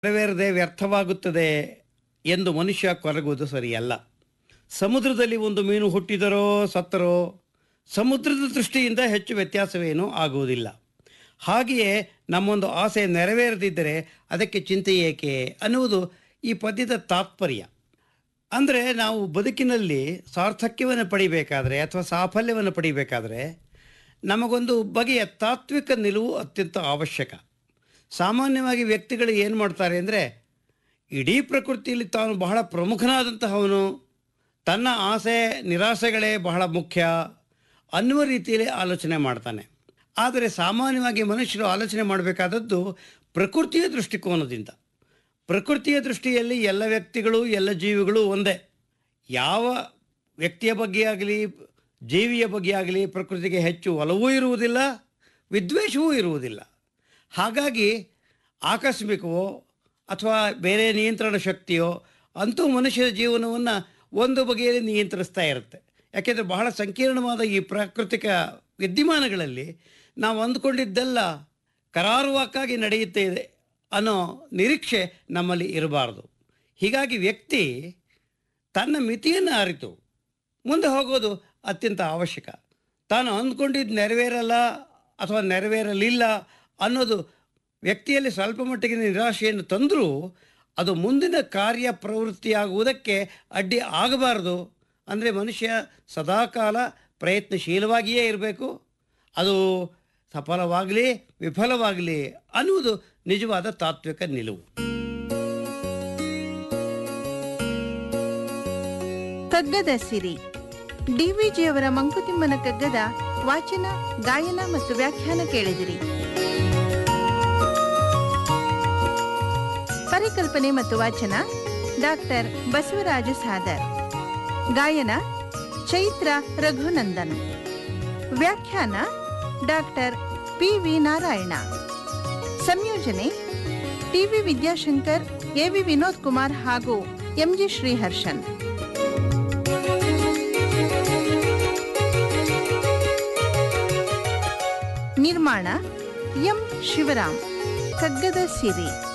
ನೆರವೇರದೆ ವ್ಯರ್ಥವಾಗುತ್ತದೆ ಎಂದು ಮನುಷ್ಯ ಕೊರಗುವುದು ಸರಿಯಲ್ಲ ಸಮುದ್ರದಲ್ಲಿ ಒಂದು ಮೀನು ಹುಟ್ಟಿದರೋ ಸತ್ತರೋ ಸಮುದ್ರದ ದೃಷ್ಟಿಯಿಂದ ಹೆಚ್ಚು ವ್ಯತ್ಯಾಸವೇನೂ ಆಗುವುದಿಲ್ಲ ಹಾಗೆಯೇ ನಮ್ಮೊಂದು ಆಸೆ ನೆರವೇರದಿದ್ದರೆ ಅದಕ್ಕೆ ಚಿಂತೆ ಏಕೆ ಅನ್ನುವುದು ಈ ಪದ್ಯದ ತಾತ್ಪರ್ಯ ಅಂದರೆ ನಾವು ಬದುಕಿನಲ್ಲಿ ಸಾರ್ಥಕ್ಯವನ್ನು ಪಡಿಬೇಕಾದ್ರೆ ಅಥವಾ ಸಾಫಲ್ಯವನ್ನು ಪಡಿಬೇಕಾದ್ರೆ ನಮಗೊಂದು ಬಗೆಯ ತಾತ್ವಿಕ ನಿಲುವು ಅತ್ಯಂತ ಅವಶ್ಯಕ ಸಾಮಾನ್ಯವಾಗಿ ವ್ಯಕ್ತಿಗಳು ಏನು ಮಾಡ್ತಾರೆ ಅಂದರೆ ಇಡೀ ಪ್ರಕೃತಿಯಲ್ಲಿ ತಾನು ಬಹಳ ಪ್ರಮುಖನಾದಂತಹವನು ತನ್ನ ಆಸೆ ನಿರಾಸೆಗಳೇ ಬಹಳ ಮುಖ್ಯ ಅನ್ನುವ ರೀತಿಯಲ್ಲಿ ಆಲೋಚನೆ ಮಾಡ್ತಾನೆ ಆದರೆ ಸಾಮಾನ್ಯವಾಗಿ ಮನುಷ್ಯರು ಆಲೋಚನೆ ಮಾಡಬೇಕಾದದ್ದು ಪ್ರಕೃತಿಯ ದೃಷ್ಟಿಕೋನದಿಂದ ಪ್ರಕೃತಿಯ ದೃಷ್ಟಿಯಲ್ಲಿ ಎಲ್ಲ ವ್ಯಕ್ತಿಗಳು ಎಲ್ಲ ಜೀವಿಗಳು ಒಂದೇ ಯಾವ ವ್ಯಕ್ತಿಯ ಬಗ್ಗೆ ಆಗಲಿ ಜೀವಿಯ ಬಗ್ಗೆ ಆಗಲಿ ಪ್ರಕೃತಿಗೆ ಹೆಚ್ಚು ಒಲವೂ ಇರುವುದಿಲ್ಲ ವಿದ್ವೇಷವೂ ಇರುವುದಿಲ್ಲ ಹಾಗಾಗಿ ಆಕಸ್ಮಿಕವೋ ಅಥವಾ ಬೇರೆ ನಿಯಂತ್ರಣ ಶಕ್ತಿಯೋ ಅಂತೂ ಮನುಷ್ಯರ ಜೀವನವನ್ನು ಒಂದು ಬಗೆಯಲ್ಲಿ ನಿಯಂತ್ರಿಸ್ತಾ ಇರುತ್ತೆ ಯಾಕೆಂದರೆ ಬಹಳ ಸಂಕೀರ್ಣವಾದ ಈ ಪ್ರಾಕೃತಿಕ ವಿದ್ಯಮಾನಗಳಲ್ಲಿ ನಾವು ಅಂದ್ಕೊಂಡಿದ್ದೆಲ್ಲ ಕರಾರುವಾಕ್ಕಾಗಿ ನಡೆಯುತ್ತೆ ಇದೆ ಅನ್ನೋ ನಿರೀಕ್ಷೆ ನಮ್ಮಲ್ಲಿ ಇರಬಾರ್ದು ಹೀಗಾಗಿ ವ್ಯಕ್ತಿ ತನ್ನ ಮಿತಿಯನ್ನು ಅರಿತು ಮುಂದೆ ಹೋಗೋದು ಅತ್ಯಂತ ಅವಶ್ಯಕ ತಾನು ಅಂದ್ಕೊಂಡಿದ್ದು ನೆರವೇರಲ್ಲ ಅಥವಾ ನೆರವೇರಲಿಲ್ಲ ಅನ್ನೋದು ವ್ಯಕ್ತಿಯಲ್ಲಿ ಸ್ವಲ್ಪ ಮಟ್ಟಿಗೆ ನಿರಾಶೆಯನ್ನು ತಂದರೂ ಅದು ಮುಂದಿನ ಕಾರ್ಯ ಪ್ರವೃತ್ತಿಯಾಗುವುದಕ್ಕೆ ಅಡ್ಡಿ ಆಗಬಾರದು ಅಂದರೆ ಮನುಷ್ಯ ಸದಾಕಾಲ ಪ್ರಯತ್ನಶೀಲವಾಗಿಯೇ ಇರಬೇಕು ಅದು ಸಫಲವಾಗಲಿ ವಿಫಲವಾಗಲಿ ಅನ್ನುವುದು ನಿಜವಾದ ತಾತ್ವಿಕ ನಿಲುವು ಕಗ್ಗದ ಸಿರಿ ಡಿವಿಜಿಯವರ ಮಂಕುತಿಮ್ಮನ ಕಗ್ಗದ ವಾಚನ ಗಾಯನ ಮತ್ತು ವ್ಯಾಖ್ಯಾನ ಕೇಳಿದಿರಿ ಪರಿಕಲ್ಪನೆ ಮತ್ತು ವಾಚನ ಡಾಕ್ಟರ್ ಬಸವರಾಜ ಸಾದರ್ ಗಾಯನ ಚೈತ್ರ ರಘುನಂದನ್ ವ್ಯಾಖ್ಯಾನ ಡಾಕ್ಟರ್ ಪಿ ವಿ ನಾರಾಯಣ ಸಂಯೋಜನೆ ಟಿವಿ ವಿದ್ಯಾಶಂಕರ್ ಎವಿ ವಿನೋದ್ ಕುಮಾರ್ ಹಾಗೂ ಎಂಜಿ ಶ್ರೀಹರ್ಷನ್ ನಿರ್ಮಾಣ ಎಂ ಶಿವರಾಮ್ ಕಗ್ಗದ ಸಿರಿ